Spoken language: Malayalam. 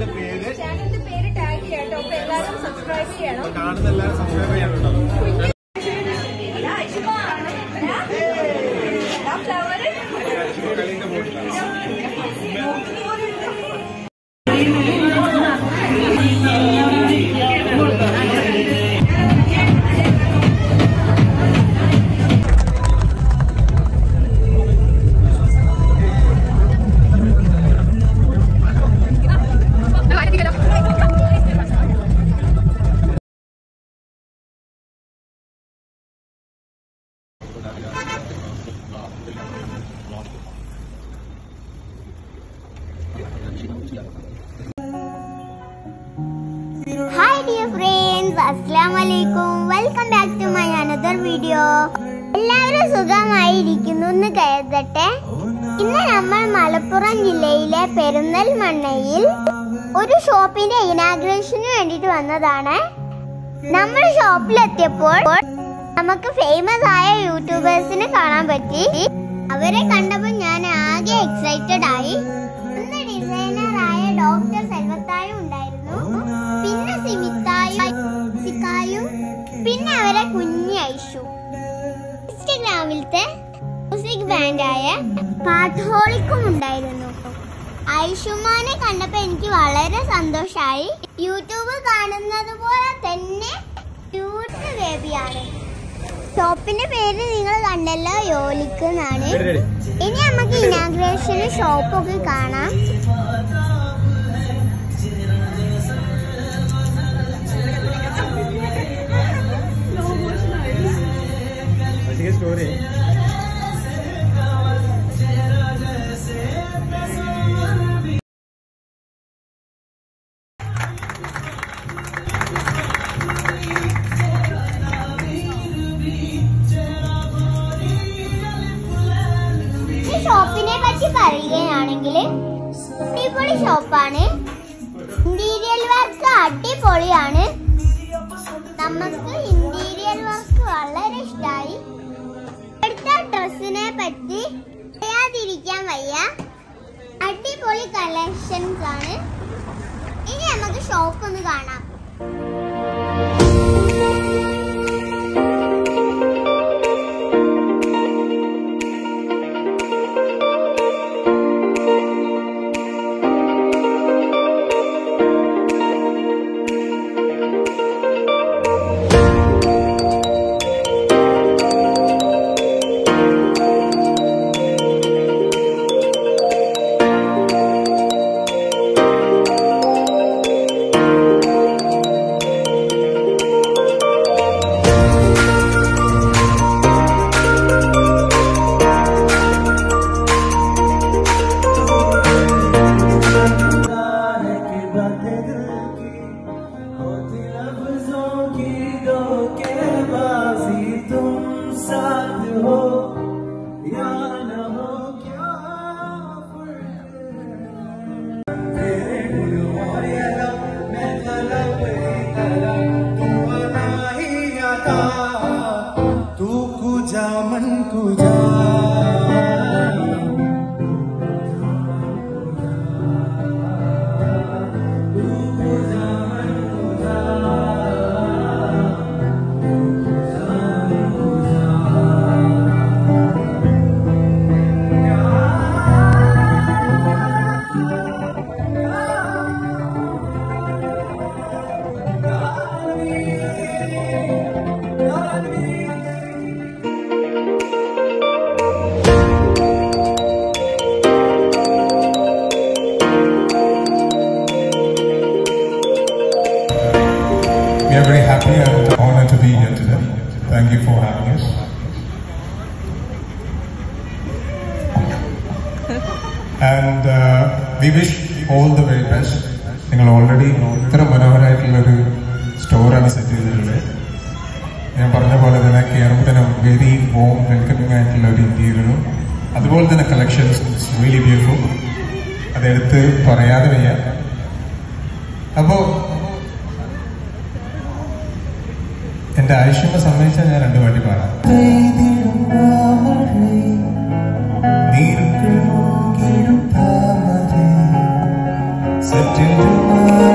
ചാനലിന്റെ പേര് ചാനലിന്റെ പേര് ടാഗ് ചെയ്യാം കേട്ടോ അപ്പൊ എല്ലാവരും സബ്സ്ക്രൈബ് ചെയ്യണം കാണുന്ന എല്ലാവരും സബ്സ്ക്രൈബ് ചെയ്യാനുണ്ടോ കളിന്റെ ബോട്ടിലാണ് ഹായ് ഡിയർ ഫ്രണ്ട്സ് അസ്സാം വലൈക്കും welcome back to my another video എല്ലാവരും സുഖമായിരിക്കുന്നു എന്ന് കരുതട്ടെ ഇന്ന് നമ്മൾ മലപ്പുറം ജില്ലയിലെ പെരുന്തൽമണ്ണയിൽ ഒരു ഷോപ്പിന്റെ ഇനാഗ്രേഷന് വേണ്ടിയിട്ട് വന്നതാണ് നമ്മൾ ഷോപ്പിലെത്തിയപ്പോൾ നമുക്ക് ഫേമസ് ആയ യൂട്യൂബേഴ്സിനെ കാണാൻ പറ്റി അവരെ കണ്ടപ്പോൾ ഞാൻ ആകെ എക്സൈറ്റഡ് ആയി ഒന്ന് ഡിസൈനർ ആയ ഡോക്ടർ സെൽവത്തായും ഉണ്ടായിരുന്നു പിന്നെ സിമിത്തായും സിക്കായും പിന്നെ അവരെ കുഞ്ഞി ഐഷു ഇൻസ്റ്റഗ്രാമിലത്തെ മ്യൂസിക് ബാൻഡായ പാട്ട്ഹോളിക്കും ഉണ്ടായിരുന്നു ഐഷുമാനെ കണ്ടപ്പോ എനിക്ക് വളരെ സന്തോഷായി യൂട്യൂബ് കാണുന്നത് പോലെ തന്നെ ക്യൂട്ട് ബേബിയാണ് ഷോപ്പിന്റെ പേര് നിങ്ങൾ കണ്ടല്ലോ യോലിക്ക് എന്നാണ് ഇനി നമുക്ക് ഇനാഗ്രേഷന് ഷോപ്പൊക്കെ കാണാം സ്റ്റോറി ഈ ഷോപ്പിനെ പറ്റി പറയുകയാണെങ്കിൽ അടിപൊളി ഷോപ്പാണ് ഇന്റീരിയൽ വർക്ക് അടിപൊളിയാണ് നമുക്ക് ഇന്റീരിയർ വർക്ക് വളരെ ഇഷ്ടമായി അടുത്ത ഡ്രസ്സിനെ പറ്റി പറയാതിരിക്കാൻ വയ്യ അടിപൊളി കളക്ഷൻസ് ആണ് ഇനി നമുക്ക് ഷോപ്പ് ഒന്ന് കാണാം तू कुजा मन कुजा We are very happy and honored to be here today. Thank you for having us. And uh, we wish all the very best. നിങ്ങൾ ഓൾറെഡി ഇത്ര മനോഹരമായിട്ടുള്ളൊരു സ്റ്റോറാണ് സെറ്റ് ചെയ്തിട്ടുള്ളത് ഞാൻ പറഞ്ഞ പോലെ തന്നെ കയറുമ്പോൾ തന്നെ വെരി വോം വെൽക്കമിംഗ് ആയിട്ടുള്ള ഒരു ഇന്റീരിയറും അതുപോലെ തന്നെ കളക്ഷൻസ് റിയലി ബ്യൂട്ടിഫുൾ അതെടുത്ത് പറയാതെ വയ്യ അപ്പോ എന്റെ ആയുഷ്യമ സമ്മതിച്ചാൽ ഞാൻ രണ്ടു പാട്ടി പാടാം നീർക്കിടും താമരേ Set into my